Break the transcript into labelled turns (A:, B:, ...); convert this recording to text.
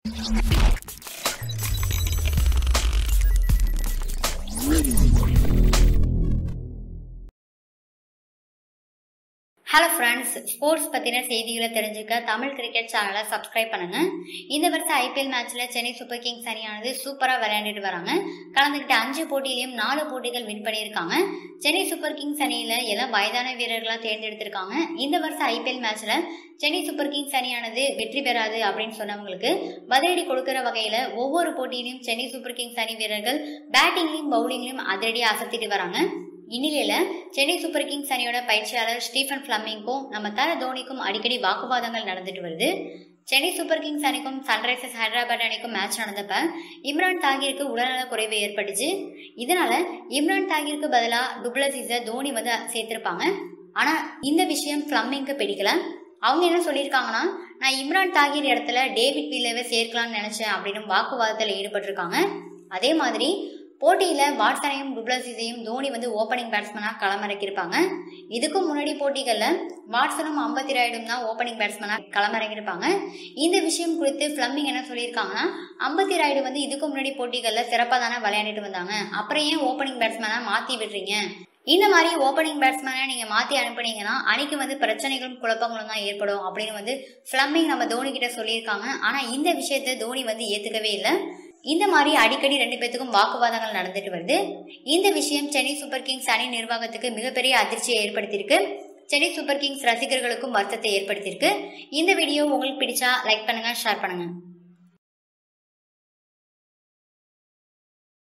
A: hello friends sports பற்றின செய்திகளை தெரிஞ்சுக்க தமிழ் கிரிக்கெட் சேனலை சப்ஸ்கிரைப் பண்ணுங்க இந்த வருஷம் ஐபிஎல் மேட்ச்ல சென்னை சூப்பர் கிங்ஸ் அணியானது சூப்பராக விளையாண்டுட்டு வராங்க கலந்துக்கிட்ட அஞ்சு போட்டியிலையும் நாலு போட்டிகள் வின் பண்ணியிருக்காங்க சென்னை சூப்பர் கிங்ஸ் அணியில் எல்லாம் வயதான வீரர்களாக தேர்ந்தெடுத்திருக்காங்க இந்த வருஷம் ஐபிஎல் மேட்ச்ல சென்னை சூப்பர் கிங்ஸ் அணியானது வெற்றி பெறாது அப்படின்னு சொன்னவங்களுக்கு பதிலடி கொடுக்கிற வகையில் ஒவ்வொரு போட்டியிலும் சென்னை சூப்பர் கிங்ஸ் அணி வீரர்கள் பேட்டிங்லையும் பவுலிங்லையும் அதிரடியாக அசத்திட்டு வராங்க இந்நிலையில சென்னை சூப்பர் கிங்ஸ் அணியோட பயிற்சியாளர் ஸ்டீஃபன் பிளம்மிங்கும் நம்ம தர தோனிக்கும் அடிக்கடி வாக்குவாதங்கள் நடந்துட்டு வருது சென்னை சூப்பர் கிங்ஸ் அணிக்கும் சன்ரைசர்ஸ் ஹைதராபாத் அணிக்கும் மேட்ச் நடந்தப்ப இம்ரான் தாகிருக்கு உடல்நல குறைவு ஏற்பட்டுச்சு இதனால இம்ரான் தாகிருக்கு பதிலாக டுப்ளசிஸை தோனி வந்து சேர்த்திருப்பாங்க ஆனா இந்த விஷயம் பிளம்மிங்க்கு பிடிக்கல அவங்க என்ன சொல்லியிருக்காங்கன்னா நான் இம்ரான் தாகிர் இடத்துல டேவிட் வீலவை சேர்க்கலாம்னு நினைச்சேன் அப்படின்னு வாக்குவாதத்தில் ஈடுபட்டிருக்காங்க அதே மாதிரி போட்டியில் வாட்ஸனையும் டுப்ளசிஸையும் தோனி வந்து ஓப்பனிங் பேட்ஸ்மனாக களமிறக்கியிருப்பாங்க இதுக்கும் முன்னாடி போட்டிகளில் வாட்ஸனும் அம்பத்தி ராயுடும் தான் ஓப்பனிங் பேட்ஸ்மனாக களமிறங்கியிருப்பாங்க இந்த விஷயம் குறித்து ஃப்ளம்மிங் என்ன சொல்லியிருக்காங்கன்னா அம்பத்தி ராயுடு வந்து இதுக்கு முன்னாடி போட்டிகளில் சிறப்பாக தானே விளையாண்டுட்டு வந்தாங்க அப்புறம் ஏன் ஓப்பனிங் பேட்ஸ்மனாக மாற்றி விடுறீங்க இந்த மாதிரி ஓப்பனிங் பேட்ஸ்மேனை நீங்கள் மாற்றி அனுப்புனீங்கன்னா அணிக்கு வந்து பிரச்சனைகளும் குழப்பங்களும் தான் ஏற்படும் அப்படின்னு வந்து ஃப்ளம்மிங் நம்ம தோனி கிட்ட சொல்லியிருக்காங்க ஆனால் இந்த விஷயத்தை தோனி வந்து ஏற்றுக்கவே இல்லை இந்த மாதிரி அடிக்கடி ரெண்டு பேத்துக்கும் வாக்குவாதங்கள் நடந்துட்டு வருது இந்த விஷயம் சென்னை சூப்பர் கிங்ஸ் அணி நிர்வாகத்துக்கு மிகப்பெரிய அதிர்ச்சியை ஏற்படுத்தியிருக்கு சென்னை சூப்பர் கிங்ஸ் ரசிகர்களுக்கும் வருத்தத்தை ஏற்படுத்தியிருக்கு இந்த வீடியோ உங்களுக்கு பிடிச்சா லைக் பண்ணுங்க ஷேர் பண்ணுங்க